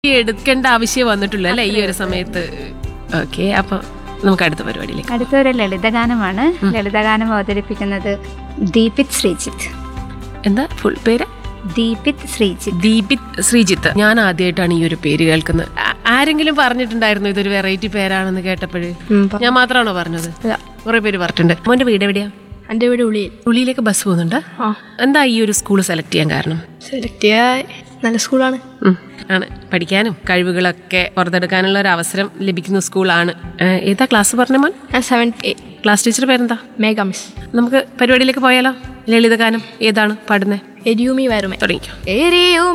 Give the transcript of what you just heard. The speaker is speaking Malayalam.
എടുക്കേണ്ട ആവശ്യം വന്നിട്ടുള്ളൂ അല്ലേ ഈ ഒരു സമയത്ത് ഓക്കെ അപ്പൊ നമുക്ക് അടുത്ത പരിപാടിയിലേക്ക് അടുത്തൊരു ലളിതഗാനമാണ് ലളിതഗാനം അവതരിപ്പിക്കുന്നത് ദീപിത് ശ്രീജിത്ത് എന്താ ഫുൾ പേര് ദീപിത് ശ്രീജിത്ത് ദീപിത് ശ്രീജിത്ത് ഞാൻ ആദ്യമായിട്ടാണ് ഈ ഒരു പേര് കേൾക്കുന്നത് ആ- ആരെങ്കിലും പറഞ്ഞിട്ടുണ്ടായിരുന്നു ഇതൊരു വെറൈറ്റി പേരാണെന്ന് കേട്ടപ്പോഴ് ഞാൻ മാത്രമാണോ പറഞ്ഞത് കുറെ പേര് പറഞ്ഞിട്ടുണ്ട് മോന്റെ വീട് എവിടെയാ എൻ്റെ വീട് ഉള്ളിയിൽ ഉള്ളിയിലേക്ക് ബസ് പോകുന്നുണ്ട് എന്താ ഈ ഒരു സ്കൂൾ സെലക്ട് ചെയ്യാൻ കാരണം സെലക്ട് ചെയ്യാൻ നല്ല സ്കൂളാണ് ഉം, ആണ് പഠിക്കാനും കഴിവുകളൊക്കെ പുറത്തെടുക്കാനുള്ള ഒരു അവസരം ലഭിക്കുന്ന സ്കൂളാണ് ഏഹ്, ഏതാ ക്ലാസ് പറഞ്ഞ മോൻ ഞാൻ സെവൻ എ ക്ലാസ് ടീച്ചർ പേരെന്താ മേഘ മിസ് നമുക്ക് പരിപാടിയിലേക്ക് പോയാലോ ലളിതഗാനം ഏതാണ് പാടുന്നത് എരിയുമി വരുമേ തുടങ്ങിക്കോ എരിയും